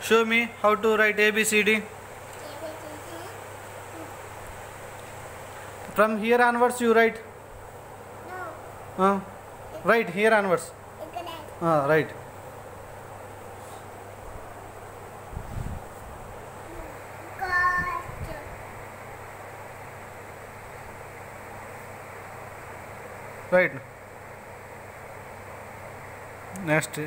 Show me how to write A B C D from here onwards you write write here onwards write write next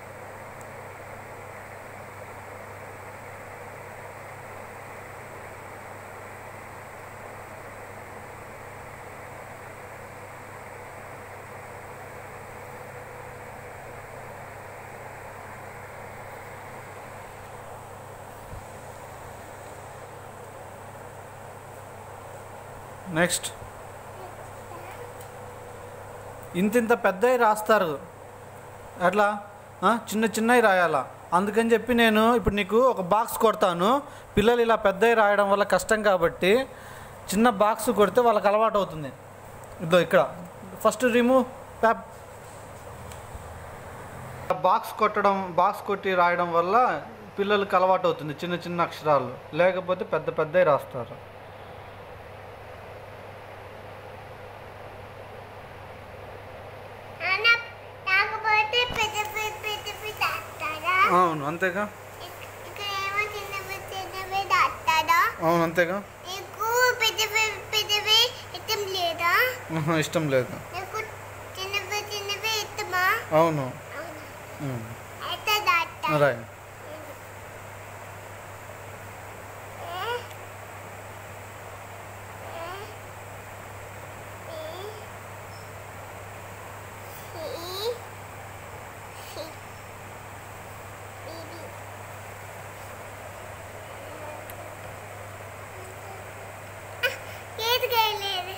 next ఇంత ఇంత పెద్దవి రాస్తారు ఎట్లా ఆ, చిన్న చిన్నవి రాయాలా అందుకని చెప్పి నేను ఇప్పుడు నీకు ఒక బాక్స్ కొడతాను పిల్లలు ఇలా పెద్దవి రాయడం వల్ల కష్టం కాబట్టి చిన్న బాక్స్ కొడితే వాళ్ళకి అలవాటు అవుతుంది ఇదో ఇక్కడ ఫస్ట్ రిమూవ్ ప్యాప్ బాక్స్ కొట్టడం బాక్స్ కొట్టి రాయడం వల్ల పిల్లలకి అలవాటు అవుతుంది చిన్న చిన్న అక్షరాలు లేకపోతే పెద్ద పెద్దవి రాస్తారు అన్న కాకపోతే పెద్ద పెద్ద పెద్ద పెద్ద దాస్తారా అవును అంతేగా ఇక్కడ ఏమో చిన్న పెద్ద చిన్నవి దాస్తారా అవును అంతేగా నీకు పెద్ద పెద్ద పెద్దవి ఇష్టం లేదా ఆహా, ఇష్టం లేదు నీకు చిన్నవి చిన్నవి ఇష్టమా అవును అవునా ఉమ్. అయితే దాస్తా రాయ్ ఏది గైలేదు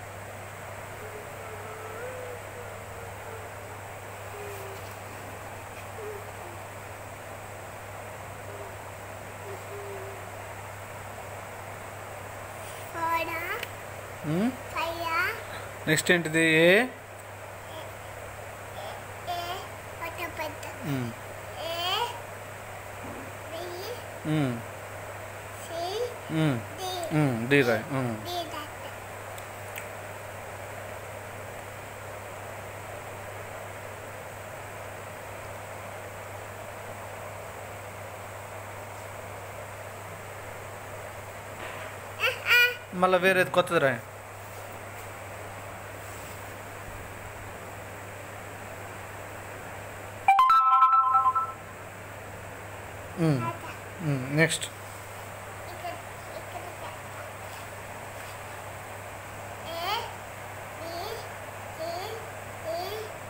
ఫోడా ఉమ్. ఫైయా నెక్స్ట్ ఏంటిది ఏ ఏ పెద్ద పెద్ద um. A B um. C um. D um. D రాయ్ ఉమ్. డి దట్ మళ్ళీ వేరేది కొత్తది రాయ్ ఉమ్. ఉమ్. నెక్స్ట్ ఇక్కడ ఇక్కడ A B C D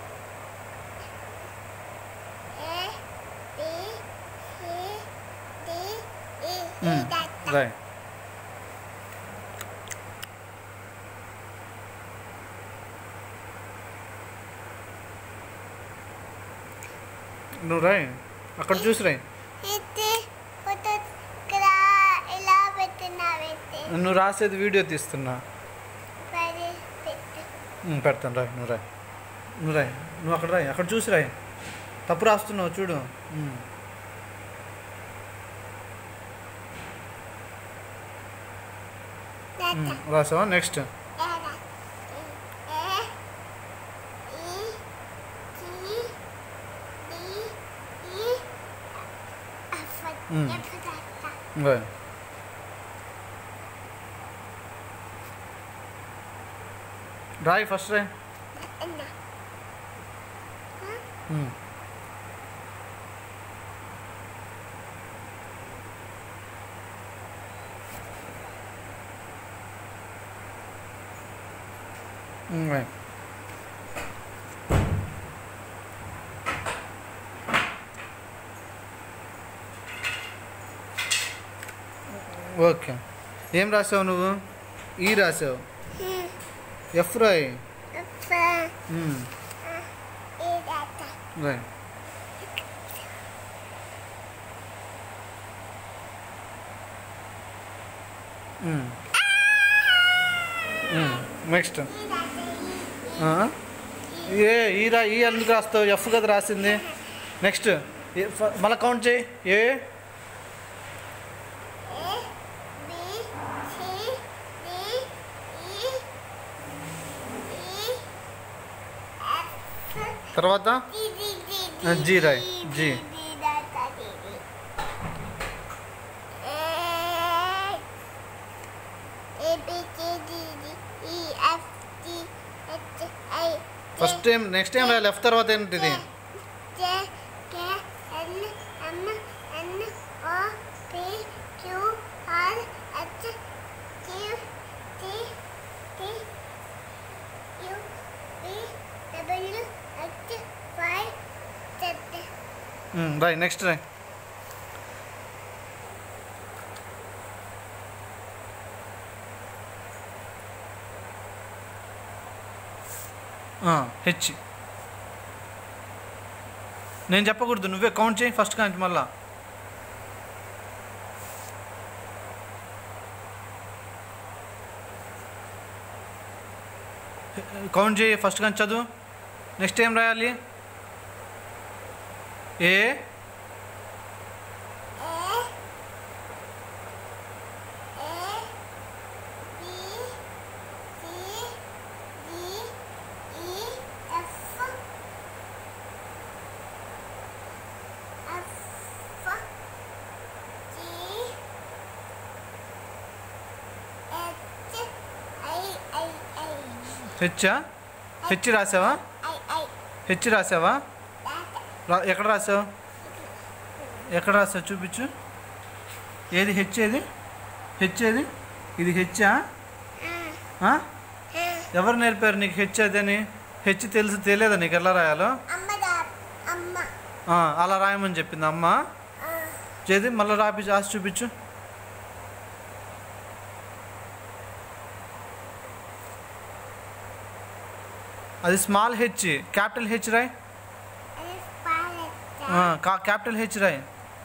A B C D E E um. That Roy నువ్వు రాయ్ అక్కడ చూసి రాయ్ ఇది ఫోటో ఇక్కడ ఇలా పెట్టినావైతే నువ్వు రాసేది వీడియో తీస్తున్నా పది పెట్టు ఉమ్, పెడతాను రాయ్ నువ్వు రాయ్ నువ్వు రాయ్ నువ్వు అక్కడ రాయ్ అక్కడ చూసి రాయ్ తప్పు రాస్తున్నావు చూడు ఉమ్. ఉమ్, దట్ రాసావా నెక్స్ట్ ఏడా A E C D E F um. F that రాయ్ రాయ్ ఫస్ట్ రాయ్ అన్న ఉమ్. ఉమ్, రాయ్ ఓకే ఏం రాసావు నువ్వు ఈ రాసావు F Roy F um, E that రాయ్ um. Um, next E that ఆ? ఏ ఈ రా ఈ ఎందుకు రాస్తావు ఎఫ్ కదా రాసింది నెక్స్ట్ ఏ- ఫ- మళ్ళీ కౌంట్ చేయి ఏ తర్వాత జీ జీ జీ ఆ, జీ రాయ్, జీ. జీ దాదా G G. A A B C D D E F G H I first time next time రాయాలి ఎఫ్ తర్వాత ఏంటిది J K L M N O P Q R H Q T T U V W H Y Z um, రాయ్ next రాయ్ ఆ, H నేను చెప్పకూడదు నువ్వే count చేయి ఫస్ట్ కాంచి మళ్ళా కౌంట్ చేయి ఫస్ట్ కాంచి చదువు నెక్స్ట్ ఏం రాయాలి A A A B C D E F F G H I I I హెచ్చా హెచ్ రాసావా ఐ ఐ హెచ్ రాసావా దాదా రా ఎక్కడ రాసావు ఎక్కడ రాసావు చూపించు ఏది హెచ్ ఏది హెచ్ ఏది ఇది హెచ్చా ఆ? ఎవరు నేర్పారు నీకు హెచ్ అదని హెచ్ తెలుసు తెలియదా నీకు ఎలా రాయాలో అమ్మ దా అమ్మ ఆ, అలా రాయమని చెప్పింది అమ్మ చేది మళ్ళీ రాపి రాసి చూపించు అది స్మాల్ హెచ్ క్యాపిటల్ హెచ్ రాయ్ అది పాలెత్త ఆ, కా క్యాపిటల్ హెచ్ రాయ్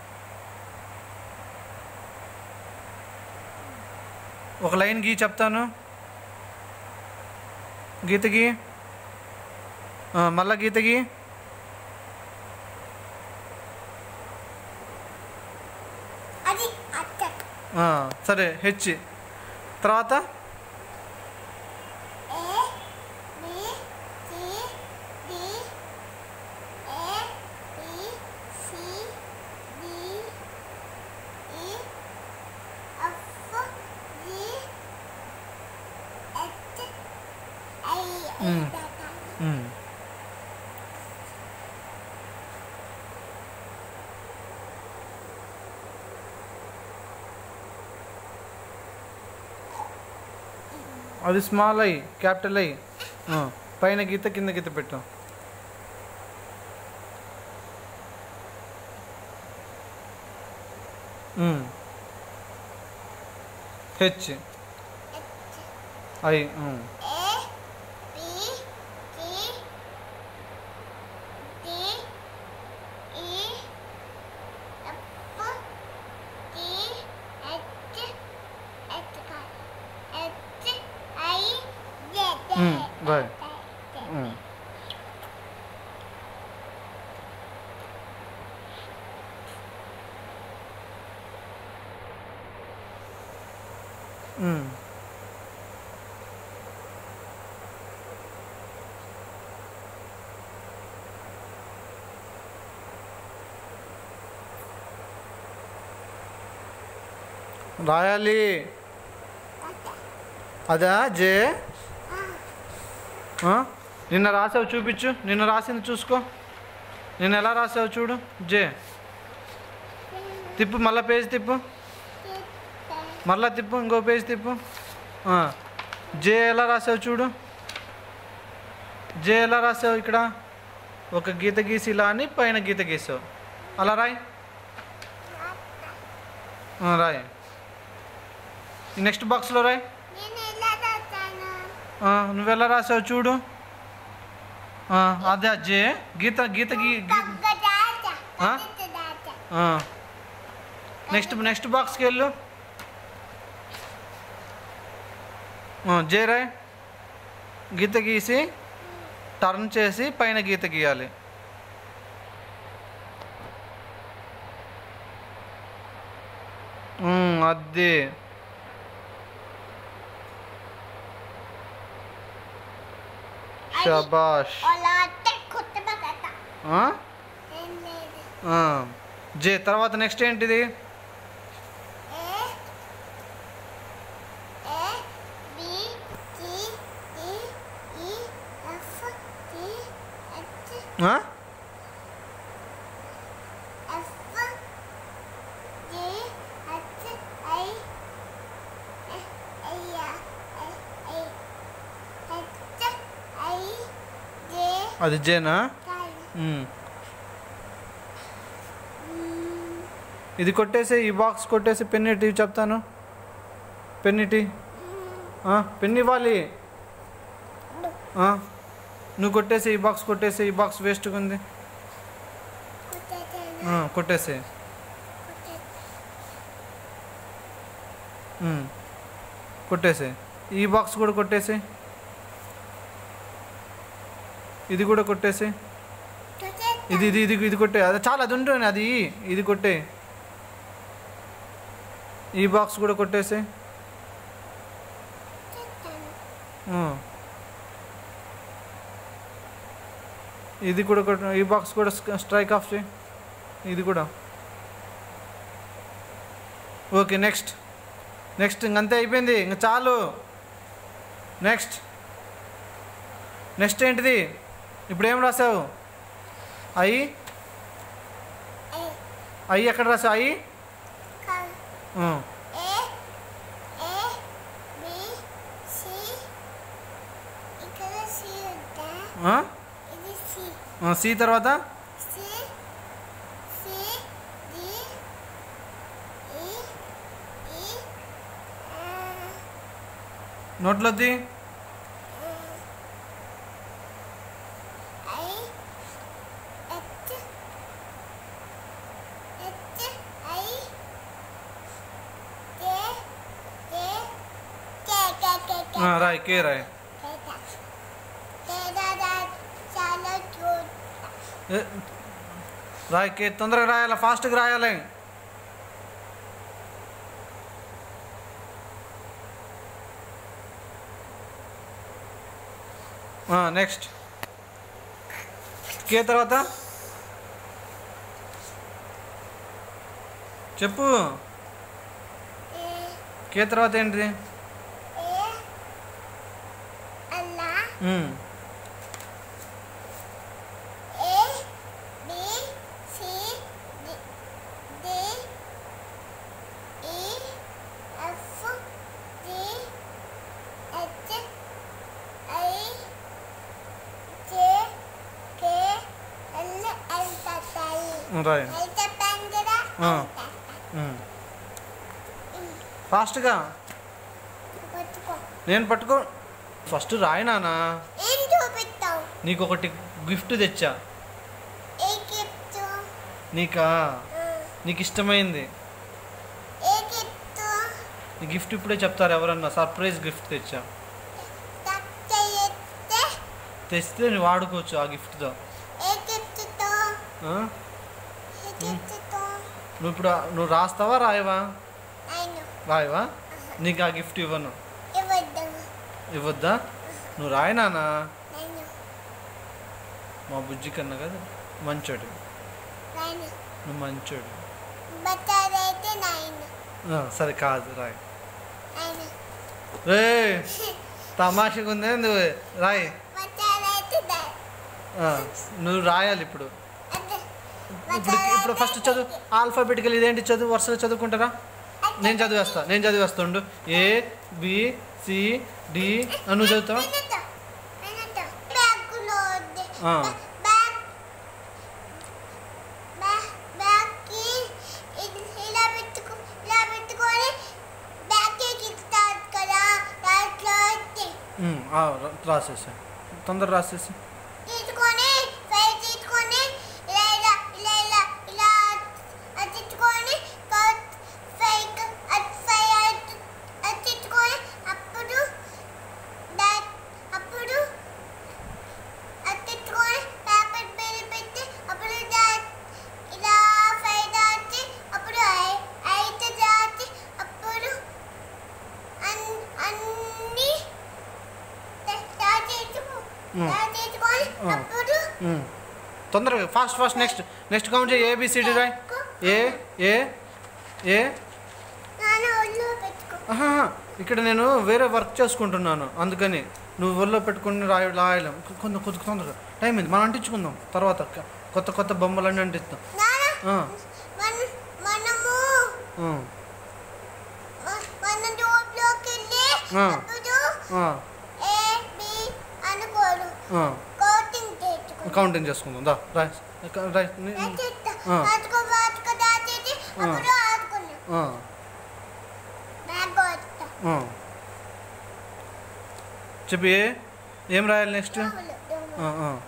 ఒక లైన్ గీ చెప్తాను గీత గీ ఆ, మళ్ళా గీత గీ అది అత్త ఆ, సరే హెచ్ తర్వాత A B C D A B C D E F G H I I మ్. దాదా ఉమ్. అది స్మాల్ ఐ క్యాపిటల్ ఐ ఆ, పైన గీత కింద గీత పెట్టు um. H H I um. A B C D E F G H H కాదు H I Z um, right. Um. Um. రాయాలి అదా జే ఆ? నిన్న రాసావు చూపించు నిన్న రాసింది చూసుకో నిన్న ఎలా రాసావు చూడు జే తిప్పు మళ్ళా పేజ్ తిప్పు మళ్ళా తిప్పు ఇంకో పేజ్ తిప్పు ఆ. జే ఎలా రాసావు చూడు జే ఎలా రాసావు ఇక్కడ ఒక గీత గీసి ఇలా అని పైన గీత గీసావు అలా రాయ్ ఆ, రాయ్ నెక్స్ట్ బాక్స్లో రాయ్ నేను ఎలా రాస్తాను ఆ, నువ్వెలా రాసావు చూడు ఆ, అదే జే గీత గీత గీ గీ ఒక్క దాత ఆ? ఒక్క దాత ఆ. నెక్స్ట్ నెక్స్ట్ బాక్స్కి వెళ్ళు ఆ, జే రాయ్ గీత గీసి టర్న్ చేసి పైన గీత గీయాలి ఉమ్, అది షబాష్ అలా అంటే కొత్త బాగా ఆ? ఏం లేదు ఆ. జే తర్వాత నెక్స్ట్ ఏంటిది A A B C D E F G H ఆ? F G H I I I H I J అది జేనా కై ఉమ్. ఇది కొట్టేసి ఈ బాక్స్ కొట్టేసి పెన్ ఇటు చెప్తాను పెన్ ఇటు ఆ, పెన్ ఇవ్వాలి ఆ, నువ్వు కొట్టేసి ఈ బాక్స్ కొట్టేసి ఈ బాక్స్ వేస్ట్గా ఉంది కుట్టేనా ఆ, కొట్టేసి కుట్టే ఉమ్. కొట్టేసి ఈ బాక్స్ కూడా కొట్టేసి ఇది కూడా కొట్టేసి కుట్టే ఇది ఇది ఇది ఇది కొట్టే అది చాలా అది ఉంటుంది అది ఇది కొట్టే ఈ బాక్స్ కూడా కొట్టేసి కుట్టేను ఆ. ఇది కూడా కొట్ట ఈ బాక్స్ కూడా స్క- స్ట్రైక్ ఆఫ్ చేయి ఇది కూడా ఓకే నెక్స్ట్ నెక్స్ట్ ఇంకంతే అయిపోయింది ఇంక చాలు నెక్స్ట్ నెక్స్ట్ ఏంటిది ఇప్పుడు ఏం రాసావు అయ్యి ఏ అయ్యి ఎక్కడ రాసావు అయ్యి కల్ ఆ. ఏ ఏ బి సి ఇక్కడ సి ఉందా ఆ? ఇది సి ఆ, సి తర్వాత C C D E E ఆ, నోట్లోది I H H I J J K K K K ఆ, రాయ్ కే రాయ్ చాలా చూడ ఏ, రాయ్ కే తొందరగా రాయాలి ఫాస్ట్గా రాయాలి నెక్స్ట్ కే తర్వాత చెప్పు ఏ కే తర్వాత ఏంటిది ఏ అల్లా um. A B C D D E F G H I J K L L తత్తాయి రాయ్ ఎల్ చెప్పాను కదా ఆ. ఉమ్. ఫాస్ట్గా పట్టుకో నేను పట్టుకో ఫస్ట్ రాయి నానా ఏం చూపిస్తావు నీకు ఒకటి గిఫ్ట్ తెచ్చా ఏ గిఫ్ట్ నీకా నీకు ఇష్టమైంది ఏ గిఫ్ట్ నీ గిఫ్ట్ ఇప్పుడే చెప్తారు ఎవరన్నా సర్ప్రైజ్ గిఫ్ట్ తెచ్చా టక్ చేయొస్తే తెస్తే నువ్వు వాడుకోవచ్చు ఆ గిఫ్ట్తో ఏ గిఫ్ట్తో ఆ? ఏ గిఫ్ట్తో నువ్వు ఇప్పుడు ఆ- నువ్వు రాస్తావా రాయవా నేను రాయవా నీకు ఆ గిఫ్ట్ ఇవ్వను ఇవ్వద్దు ఇవ్వద్దా నువ్వు రాయి నానా నేను మా బుజ్జి కన్నా కదా మంచోడు నేను నువ్వు మంచోడు బట్టారైతే నేను ఆ, సరే కాదు రాయ్ నేను రే తమాషగా ఉంది నువ్వు రాయ్ బట్టారైతే దా- ఆ, నువ్వు రాయాలి ఇప్పుడు అదే. ఇప్పుడు ఇప్పుడు ఫస్ట్ చదువు ఆల్ఫాబెటికల్ ఇదేంటి చదువు వరుసగా చదువుకుంటారా నేను చదివేస్తా నేను చదివేస్తుండు ఏ బి సి డి నువ్వు చదువుతావా వినొద్దు. వినొద్దు. బ్యాగులో ఉంది. ఆ. బ్యాగ్ బ్యాగ్ బ్యాగ్కి ఇది ఇలా పెట్టుకో ఇలా పెట్టుకొని బ్యాగ్కి కిక్కుతారు కదా దాంట్లో ఉంది. ఉమ్, ఆ, రా- రాసేసి తొందర రాసేసి తీసుకొని ఫ్రై తీసుకొని ఇలా ఇలా ఇలా ఇలా ఇలా అతిచ్చుకొని ఫ్రై ఫ్రై అతిచ్చుకొని అప్పుడు దా- అప్పుడు అతిచ్చుకొని పేపర్ మీద పెట్టి అప్పుడు దా- ఇలా ఫ్రై దాచి అప్పుడు ఐ- అయితే దాచి అప్పుడు అన్- అన్ని దా- దాచేసుకో ఉమ్. దాచేసుకొని ఆ. అప్పుడు ఉమ్, తొందరగా fast fast next next count చేయి ఏబిసిడి రాయ్ ఏ ఏ ఏ నాన్న ఒళ్ళో పెట్టుకో ఆహా, ఇక్కడ నేను వేరే వర్క్ చేసుకుంటున్నాను అందుకని నువ్వు ఒళ్ళో పెట్టుకుని రాయ రాయలేం కొంచెం కొంచెం తొందరగా టైం అయింది మనం అంటించుకుందాం తర్వాత క- కొత్త కొత్త బొమ్మలన్నీ అంటిస్తాం నాన్న ఆ, మన మనము ఆ, మ- మన జోబులోకి వెళ్ళి ఆ. అప్పుడు ఆ, ఏ బి అనుకోరు ఆ. కోటింగ్ తెచ్చుకో కౌంటింగ్ చేసుకుందాం దా రాయ్ క- రాయ్ ని- ని- ఆ. వాటికో వాటికో దాచేసి అప్పుడు ఆడుకున్నాం ఆ, బ్యాగ్ వస్తా ఆ. చెప్పి ఏ ఏం రాయాలి నెక్స్ట్ దోమలు, దోమలు. ఆ, ఆ.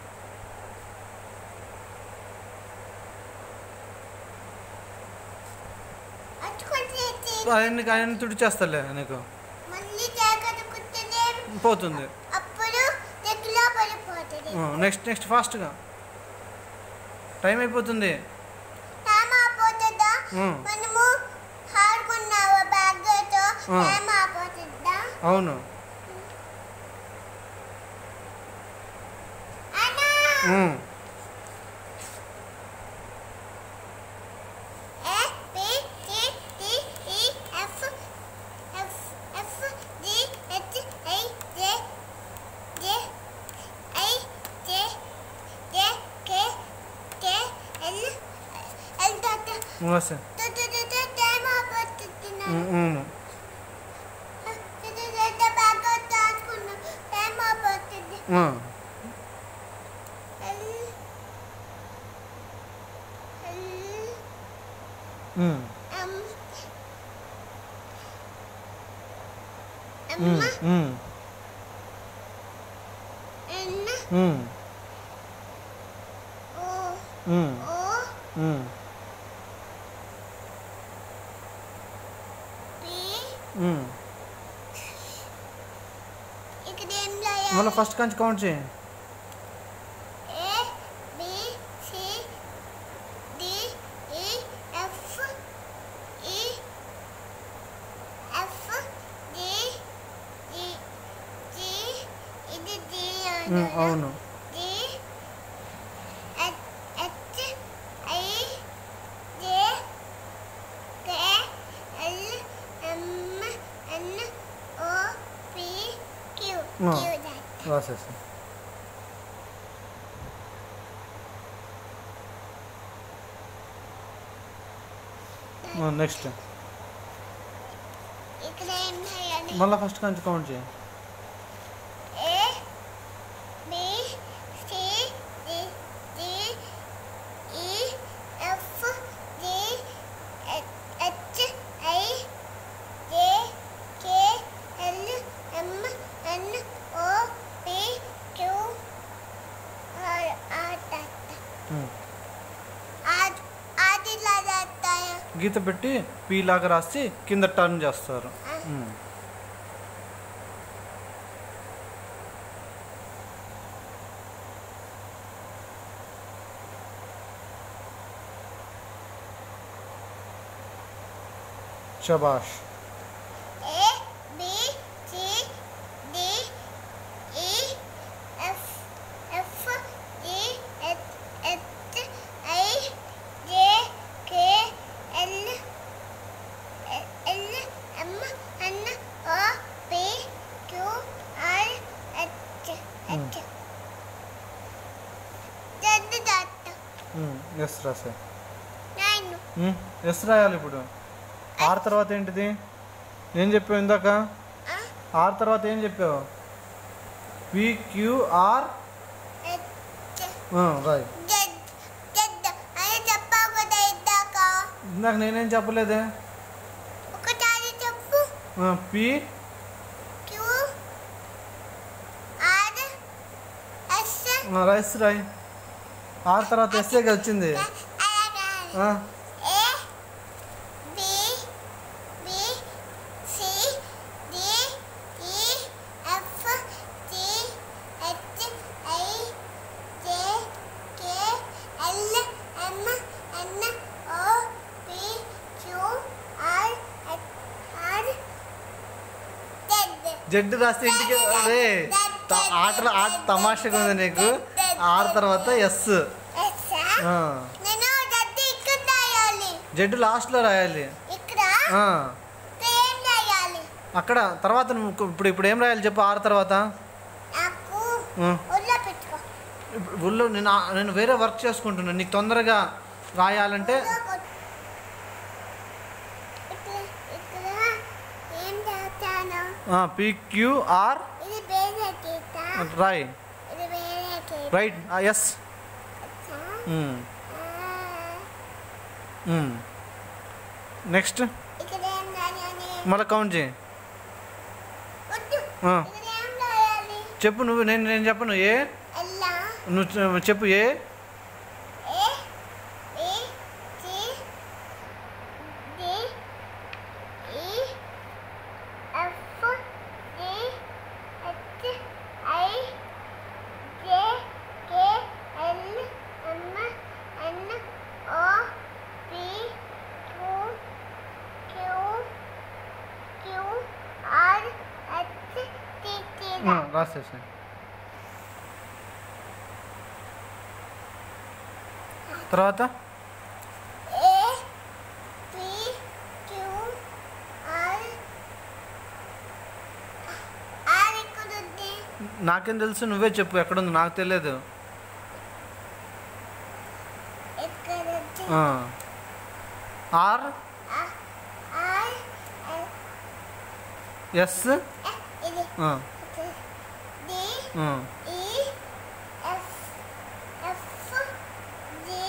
అట్టుకొని చేసి అవన్నీ అవన్నీ తుడిచేస్తాలే నీకు మళ్ళీ జాగ్రత్త కుట్టితే పోతుంది అప్పుడు దగ్గరలో పడిపోతుంది నెక్స్ట్ నెక్స్ట్ ఫాస్ట్గా టైం అయిపోతుంది టైం ఆపోతుందా ఉమ్. మనము ఆడుకున్నావా బ్యాగ్తో ఆ. టైం ఆపోతుందా అవును అన్నా um. A B C D E F F F G H I J J I J J K K L L dot వస్తే టైం ఆపోతుంది ఉమ్, ఉమ్. బ్యాగ్ దాచుకున్నా టైం ఆపోతుంది ఆ. ఎల్ ఎల్ ఉమ్. ఎం ఉమ్, ఎమ్మ ఉమ్, ఎన్న ఉమ్, ఓ ఉమ్, ఓ ఉమ్, పి ఉమ్. ఇక్కడ ఏం మళ్ళీ రాయాలి ఫస్ట్ కంచి కౌంట్ చేయి A B C D E F E F D G G ఇది జి ఉమ్, అవును G H H I J K L M N O P Q ఆ. క్యూ దాట్ రాసేసి నెక్స్ట్ ఇక్కడ ఏం రాయాలి మళ్ళీ ఫస్ట్ కంచి కౌంట్ చేయి A B C D D E F G H I J K L M N O P Q R R dot um. R ఆది లాదాతాయా గీత పెట్టి పీ లాగా రాసి కింద టర్న్ చేస్తారు ఉమ్. శబాష్ A B C D E F F G H H I J K L L M N O P Q R H H Z dot S రాసే nine S రాయాలి ఇప్పుడు are తర్వాత ఏంటిది ఏం చెప్పావు ఇందాక ఆర్ తర్వాత ఏం చెప్పావు పిక్యూఆర్ హెచ్ రాయ్ జడ్ జడ్ అని చెప్పావు కదా ఇందాక ఇందాక నేనేం చెప్పలేదే ఒకసారి చెప్పు పి క్యూ ఆర్ ఎస్ రైస్ రాయ్ ఆర్ తర్వాత ఎస్ఏ వచ్చింది ఆ, A B B C D E F G H I J K L M N O P Q R R Z Z రాస్తే ఇంటికి అరే త- ఆట ఆట తమాషగా ఉంది నీకు ఆర్ తర్వాత ఎస్ ఎస్ ఆ. నేను దద్ది ఇక్కడ రాయాలి జెడ్ లాస్ట్లో రాయాలి ఇక్కడ ఆ. ఇక్కడ ఏం రాయాలి అక్కడ తర్వాత నువ్వు ఇప్పుడు ఇప్పుడు ఏం రాయాలి చెప్పు ఆరు తర్వాత నాకు ఆ. ఒళ్ళో పెట్టుకో ఇప్పుడు ఊళ్ళో నేను ఆ- నేను వేరే వర్క్ చేసుకుంటున్నాను నీకు తొందరగా రాయాలంటే ఒళ్ళో కొట్టు. ఇక్కడ ఇక్కడ ఏం రాస్తాను పిక్యూఆర్ ఇది వేరే గీత రాయ్ ఇది వేరే గీత రైట్ ఎస్ నెక్స్ట్ ఇక్కడ ఏం రాయాలి మళ్ళీ కౌంట్ చేయి వద్దు ఆ. ఇక్కడ ఏం రాయాలి చెప్పు నువ్వు నేను నేను చెప్పను ఏ ఎలా నువ్వు చె- చెప్పు A A B C D E F G H I J K L M N O P Q Q Q R H T T రాసేసాయి తర్వాత A P Q R R ఇక్కడ ఉంది నాకేం తెలుసు నువ్వే చెప్పు ఎక్కడుంది నాకు తెలియదు ఇక్కడ ఉంది ఆర్ ఆ- ఆర్ ఎల్ ఎస్ ఎ ఇది D E F F G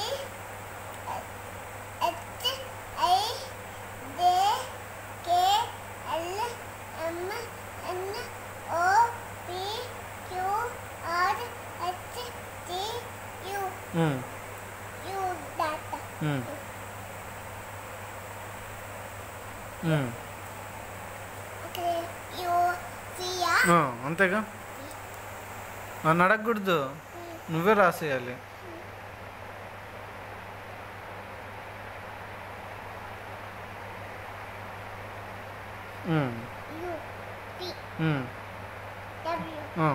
H I J K L M N O P Q R H T U U డాటా ఇక్కడ యు సియా అంతేగా నన్ను అడగకూడదు నువ్వే రాసేయాలి um, U P um, W ఆ.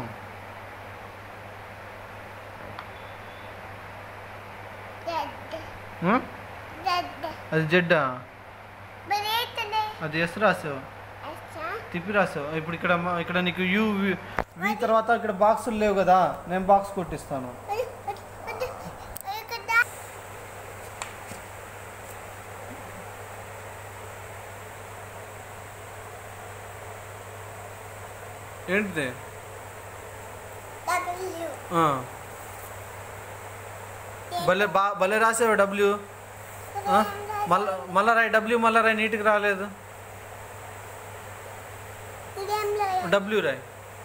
జెడ్ ఆ? జెడ్ అది జెడ్డా బరేతనే అది ఎస్ రాసావు అచ్చా తిప్పి రాసావు ఇప్పుడు ఇక్కడ మ- ఇక్కడ నీకు యూ వి వి తర్వాత ఇక్కడ బాక్సులు లేవు కదా నేను బాక్స్ కొట్టిస్తాను వద్దు వద్దు వద్దు ఇక్కడ ఏంటిది డబ్ల్యూ ఆ. భలే బా భలే రాసావు డబ్ల్యూ మళ్ళా మళ్ళా రాయి డబ్ల్యూ మళ్ళా రాయి నీట్గా రాలేదు ఇదేంలో డబ్ల్యూ రాయి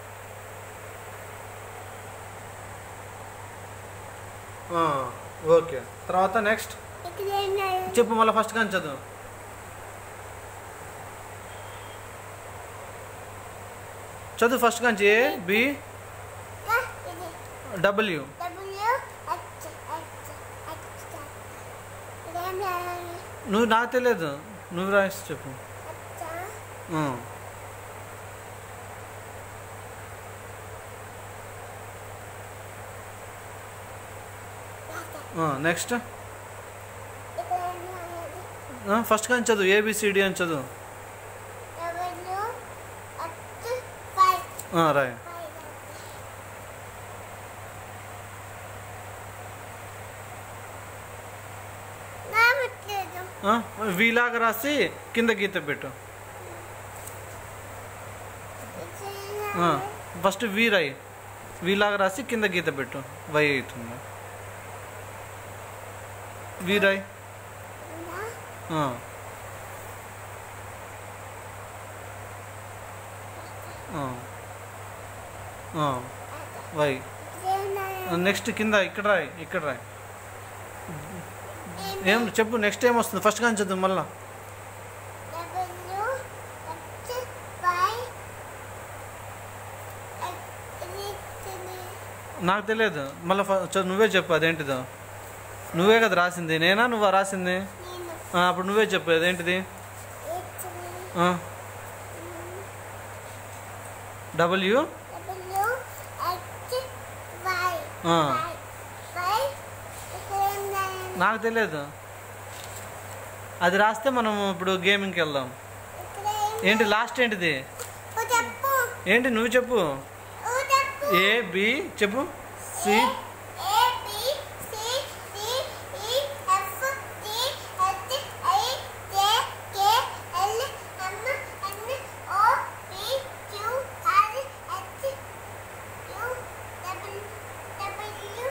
ఆ, ఓకే తర్వాత నెక్స్ట్ ఇక్కడ ఏంలో చెప్పు మళ్ళీ ఫస్ట్ కానీ చదువు చదువు ఫస్ట్ కాంచి ఏ బి ఇది W W H H H ఇదేంలో నువ్వు నాకు తెలియదు నువ్వు రాసి చెప్పు అచ్చా ఆ. ఆ, నెక్స్ట్ ఇక్కడ ఏంలో ఆ, ఫస్ట్ కానీ చదువు ఏబిసిడి అని చదువు డబ్ల్యూ హెచ్ ఫైవ్ ఆ, రాయ్ ఫైవ్ రావట్లేదు ఆ, వీలాగా రాసి కింద గీత పెట్టు ఆ, ఫస్ట్ వి రాయి వీలాగా రాసి కింద గీత పెట్టు వై అవుతుంది వి రాయ్ ఆ. ఆ. ఆ. వై నెక్స్ట్ కింద ఇక్కడ రాయి ఇక్కడ రాయి ఏం చెప్పు నెక్స్ట్ ఏం వస్తుంది ఫస్ట్ కానీ చదువు మళ్ళా డబ్ల్యూ హెచ్ ఫైవ్ నాకు తెలియదు మళ్ళీ నువ్వే చెప్పు అదేంటిదో నువ్వే కదా రాసింది నేనా నువ్వా రాసింది నేను ఆ, అప్పుడు నువ్వే చెప్పు అదేంటిది H W W H five ఆ. ఫైవ్ ఇక్కడ ఏం నాకు తెలియదు అది రాస్తే మనం ఇప్పుడు గేమింగ్కి వెళ్దాం ఇక్కడ ఏంటి లాస్ట్ ఏంటిది ఓ చెప్పు ఏంటి నువ్వు చెప్పు ఓ చెప్పు ఏ బి చెప్పు C A B C D E F G H I J K L M N O P Q R S U W W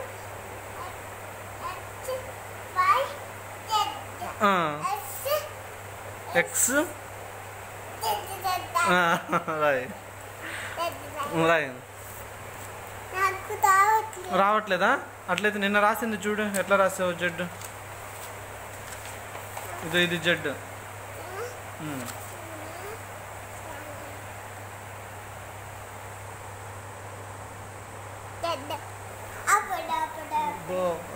X Y Z S X Z Z రాయ్ Z రాయ్ నాకు రావట్లేదు రావట్లేదా అట్లయితే నిన్న రాసింది చూడు ఎట్లా రాసావు జడ్డు ఇది ఇది జడ్డు ఉమ్. Z అప్పుడు అప్పుడు బో